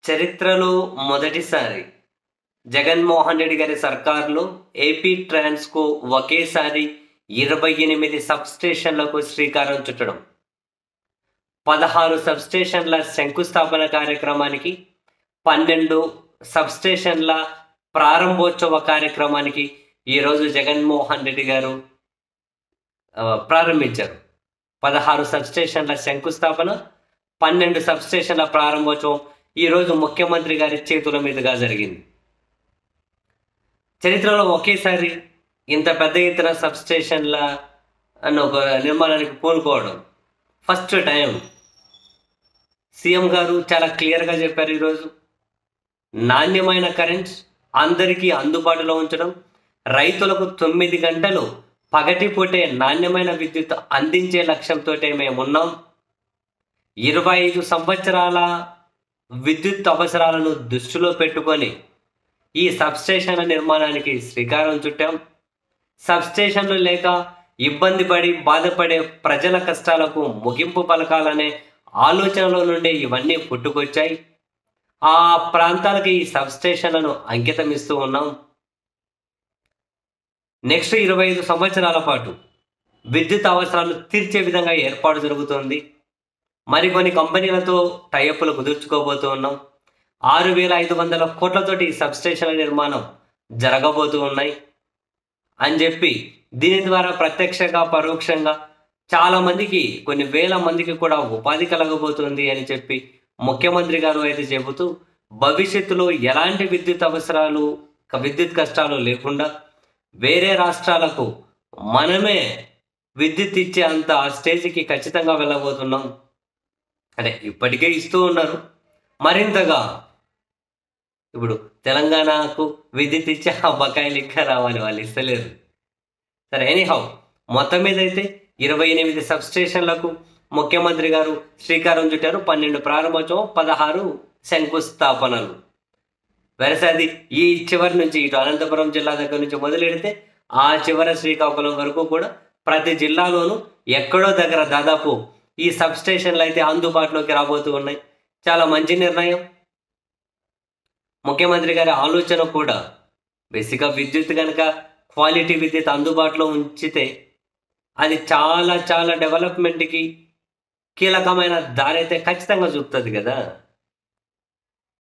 చరిత్రలో మొదటిసారి జగన్మోహన్ రెడ్డి గారి సర్కార్లో ఏపీ ట్రాన్స్కో ఒకేసారి ఇరవై ఎనిమిది సబ్స్టేషన్లకు శ్రీకారం చుట్టడం పదహారు సబ్స్టేషన్ల శంకుస్థాపన కార్యక్రమానికి పన్నెండు సబ్స్టేషన్ల ప్రారంభోత్సవ కార్యక్రమానికి ఈరోజు జగన్మోహన్ రెడ్డి గారు ఆ, ప్రారంభించారు పదహారు సబ్స్టేషన్ల శంకుస్థాపన పన్నెండు సబ్స్టేషన్ల ప్రారంభోత్సవం ఈరోజు ముఖ్యమంత్రి గారి చేతుల మీదుగా జరిగింది చరిత్రలో ఒకేసారి ఇంత పెద్ద ఎత్తున సబ్స్టేషన్ల అన్న ఒక నిర్మాణానికి పూనుకోవడం ఫస్ట్ టైం సీఎం గారు చాలా క్లియర్గా చెప్పారు ఈరోజు నాణ్యమైన కరెంట్ అందరికీ అందుబాటులో ఉంచడం రైతులకు తొమ్మిది గంటలు పగటిపూటే నాణ్యమైన విద్యుత్ అందించే లక్ష్యంతో మేమున్నాం ఇరవై ఐదు సంవత్సరాల విద్యుత్ అవసరాలను దృష్టిలో పెట్టుకొని ఈ సబ్స్టేషన్ల నిర్మాణానికి శ్రీకారం చుట్టాం సబ్స్టేషన్లు లేక ఇబ్బంది పడి బాధపడే ప్రజల కష్టాలకు ముగింపు పలకాలనే ఆలోచనలో నుండి ఇవన్నీ పుట్టుకొచ్చాయి ఆ ప్రాంతాలకి ఈ సబ్స్టేషన్లను అంకితం ఇస్తూ ఉన్నాం నెక్స్ట్ ఇరవై ఐదు సంవత్సరాల పాటు విద్యుత్ అవసరాలు తీర్చే విధంగా ఏర్పాటు జరుగుతుంది మరికొన్ని కంపెనీలతో టైఅప్లు కుదుర్చుకోబోతూ ఉన్నాం ఆరు వేల ఐదు వందల కోట్లతోటి ఈ సబ్స్టేషన్ల నిర్మాణం జరగబోతూ ఉన్నాయి అని చెప్పి దీని ద్వారా ప్రత్యక్షంగా పరోక్షంగా చాలా మందికి కొన్ని వేల మందికి కూడా ఉపాధి కలగబోతుంది అని చెప్పి ముఖ్యమంత్రి గారు అయితే చెబుతూ భవిష్యత్తులో ఎలాంటి విద్యుత్ అవసరాలు క- విద్యుత్ కష్టాలు లేకుండా వేరే రాష్ట్రాలకు మనమే విద్యుత్ ఇచ్చే అంత ఆ స్టేజ్కి ఖచ్చితంగా వెళ్ళబోతున్నాం అదే ఇప్పటికే ఇస్తూ ఉన్నారు మరింతగా ఇప్పుడు తెలంగాణకు విద్యుత్ ఇచ్చే ఆ బకాయిలు ఇంకా రావాలి వాళ్ళు ఇస్తలేరు సరే ఎనీహౌ మొత్తం మీద అయితే ఇరవై ఎనిమిది సబ్స్టేషన్లకు ముఖ్యమంత్రి గారు శ్రీకారం చుట్టారు పన్నెండు ప్రారంభోత్సవం పదహారు శంకుస్థాపనలు వెరసాది ఈ చివరి నుంచి ఇటు అనంతపురం జిల్లా దగ్గర నుంచి మొదలెడితే ఆ చివర శ్రీకాకుళం వరకు కూడా ప్రతి జిల్లాలోనూ ఎక్కడో దగ్గర దాదాపు ఈ సబ్స్టేషన్లు అయితే అందుబాటులోకి రాబోతూ ఉన్నాయి చాలా మంచి నిర్ణయం ముఖ్యమంత్రి గారి ఆలోచన కూడా బేసిక్గా విద్యుత్ కనుక క్వాలిటీ విద్యుత్ అందుబాటులో ఉంచితే అది చాలా చాలా డెవలప్మెంట్కి కీలకమైన దారి అయితే ఖచ్చితంగా చూపుతుంది కదా